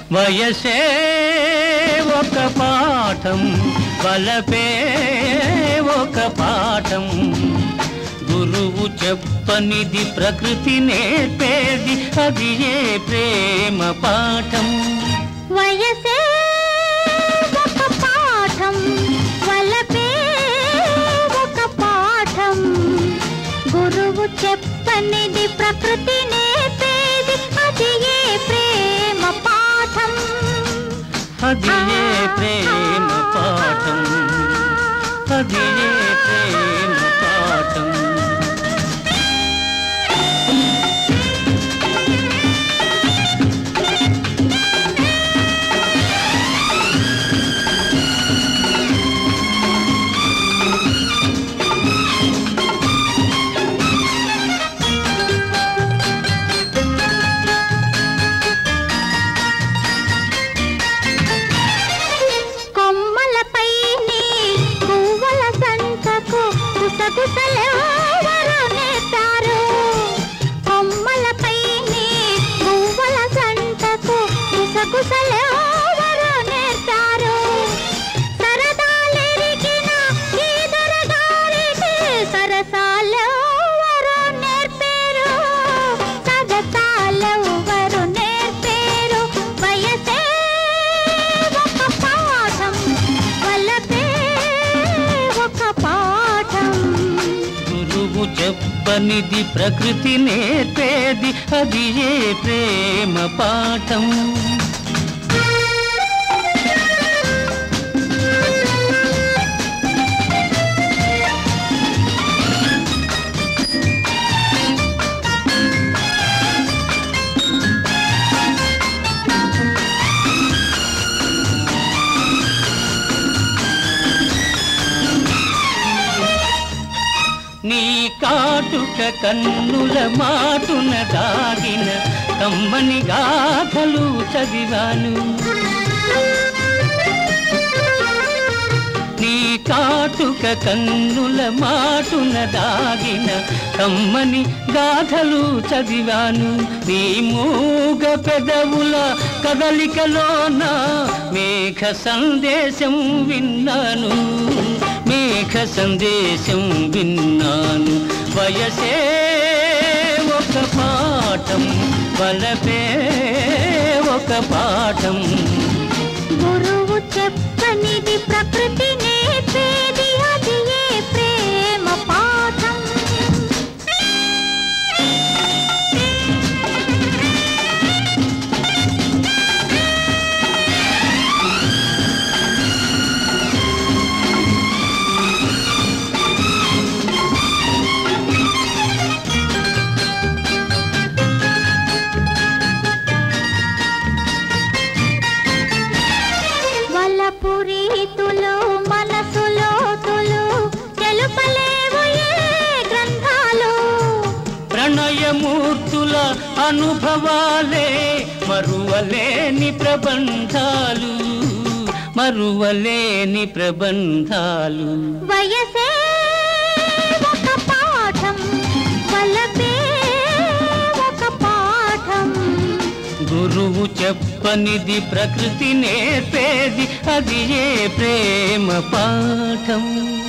వయసే ఒక పాఠం బలపే ఒక పాఠం గురువు చెప్పనిది ప్రకృతి నేర్పేది అది ఏ ప్రేమ పాఠం వయసే ఒక పాఠం వలపే ఒక పాఠం గురువు చెప్పనిది ప్రకృతి నేర్పేది అది ఏ ప్రేమ పాఠం అది ఏ ప్రేమ పాఠం అది ఏ ప్రేమ పాఠం కొమ్మలపై నీ పువ్వుల సంతకు గుసగుసలెవరు నేర్పారు కొమ్మలపై నీ పువ్వుల సంతకు గుసగుసలెవరు నేర్పారు సరదాలెరిగిన ఈ దొరగారికి సరసాలెవరు నేర్పారు సరసాలెవరు నేర్పారు వయసే ఒక పాఠం వలపే ఒక పాఠం గురువు చెప్పనిది ప్రకృతి నేర్పేది అది ఏ ప్రేమ పాఠం నీ కాటుక కన్నుల మాటున దాగిన కమ్మని గాథలు చదివాను నీ కాటుక కన్నుల మాటున దాగిన కమ్మని గాథలు చదివాను నీ మూగ పెదవుల కదలికలోన మేఘ సందేశం విన్నాను మేఘ సందేశం విన్నాను వయసే ఒక పాఠం బలపే ఒక పాఠం గురువు చెప్పనిది ప్రకృతి నేర్పేది అది ఏ ప్రేమ పాఠం వలపు రీతులు మనసులో తులు తెలుపలేవు ఏ గ్రంథాలు ప్రణయమూర్తుల అనుభవాలే మరువలేని ప్రబంధాలు మరువలేని ప్రబంధాలు వయసే ఒక పాఠం వలపే ఒక పాఠం గురువు చెప్పనిది ప్రకృతి నేర్పేది అది ఏ ప్రేమ పాఠం